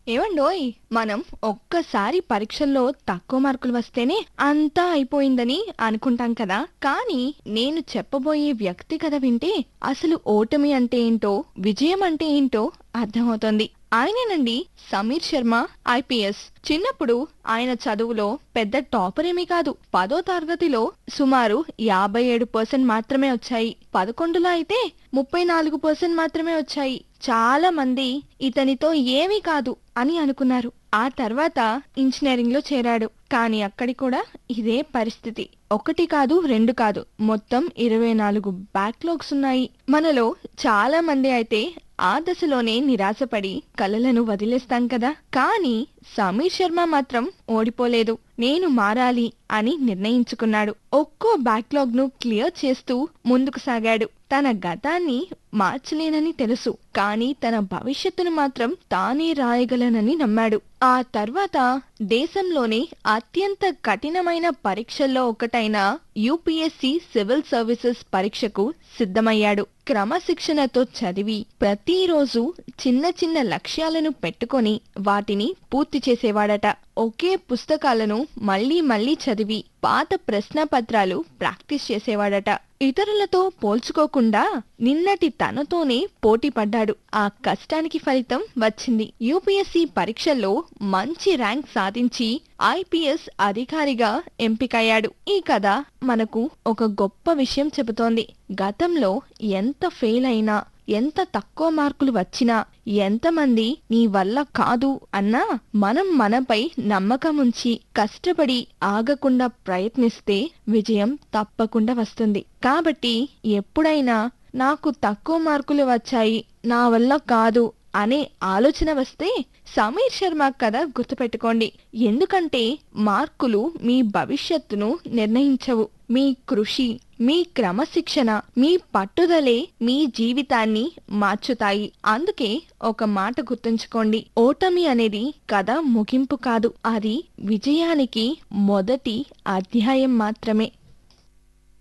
ఏమండోయ్ మనం ఒక్కసారి పరీక్షల్లో తక్కువ మార్కులు వస్తేనే అంతా అయిపోయిందని అనుకుంటాం కదా కానీ నేను చెప్పబోయే వ్యక్తి కథ వింటే అసలు ఓటమి అంటే ఏంటో విజయం అంటే ఏంటో అర్థమవుతుంది ఆయనేనండి సమీర్ శర్మ ఐపీఎస్ చిన్నప్పుడు ఆయన చదువులో పెద్ద టాపర్ ఏమీ కాదు పదో తరగతిలో సుమారు యాభై ఏడు పర్సెంట్ మాత్రమే వచ్చాయి పదకొండులో అయితే ముప్పై నాలుగు పర్సెంట్ మాత్రమే వచ్చాయి చాలా మంది ఇతనితో ఏమీ కాదు అని అనుకున్నారు ఆ తర్వాత ఇంజనీరింగ్ లో చేరాడు కానీ అక్కడి కూడా ఇదే పరిస్థితి ఒకటి కాదు రెండు కాదు మొత్తం ఇరవై నాలుగు బ్యాక్లాగ్స్ ఉన్నాయి మనలో చాలా మంది అయితే ఆ దశలోనే నిరాశపడి కలలను వదిలేస్తాం కదా కానీ సమీర్ శర్మ మాత్రం ఓడిపోలేదు నేను మారాలి అని నిర్ణయించుకున్నాడు ఒక్కో బ్యాక్లాగ్ ను క్లియర్ చేస్తూ ముందుకు సాగాడు తన గతాన్ని మార్చలేనని తెలుసు కానీ తన భవిష్యత్తును మాత్రం తానే రాయగలనని నమ్మాడు ఆ తర్వాత దేశంలోనే అత్యంత కఠినమైన పరీక్షల్లో ఒకటైన యూపీఎస్సి సివిల్ సర్వీసెస్ పరీక్షకు సిద్ధమయ్యాడు క్రమశిక్షణతో చదివి ప్రతిరోజు చిన్న చిన్న లక్ష్యాలను పెట్టుకొని వాటిని పూర్తి చేసేవాడట ఒకే పుస్తకాలను మళ్ళీ మళ్ళీ చదివి పాత ప్రశ్నపత్రాలు ప్రాక్టీస్ చేసేవాడట ఇతరులతో పోల్చుకోకుండా నిన్నటి తనతోనే పోటీ పడ్డాడు ఆ కష్టానికి ఫలితం వచ్చింది యూపీఎస్సీ పరీక్షల్లో మంచి ర్యాంక్ సాధించి ఐపీఎస్ అధికారిగా ఎంపికయ్యాడు ఈ కథ మనకు ఒక గొప్ప విషయం చెబుతోంది గతంలో ఎంత ఫెయిల్ అయినా ఎంత తక్కువ మార్కులు వచ్చినా ఎంతమంది నీ వల్ల కాదు అన్నా మనం మనపై నమ్మకం ఉంచి కష్టపడి ఆగకుండా ప్రయత్నిస్తే విజయం తప్పకుండా వస్తుంది కాబట్టి ఎప్పుడైనా నాకు తక్కువ మార్కులు వచ్చాయి నా వల్ల కాదు అనే ఆలోచన వస్తే సమీర్ శర్మ కథ గుర్తుపెట్టుకోండి ఎందుకంటే మార్కులు మీ భవిష్యత్తును నిర్ణయించవు మీ కృషి మీ క్రమశిక్షణ మీ పట్టుదలే మీ జీవితాన్ని మార్చుతాయి అందుకే ఒక మాట గుర్తుంచుకోండి ఓటమి అనేది కథ ముగింపు కాదు అది విజయానికి మొదటి అధ్యాయం మాత్రమే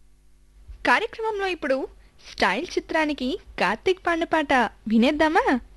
కార్యక్రమంలో ఇప్పుడు స్టైల్ చిత్రానికి కార్తీక్ పాండ పాట వినేద్దామా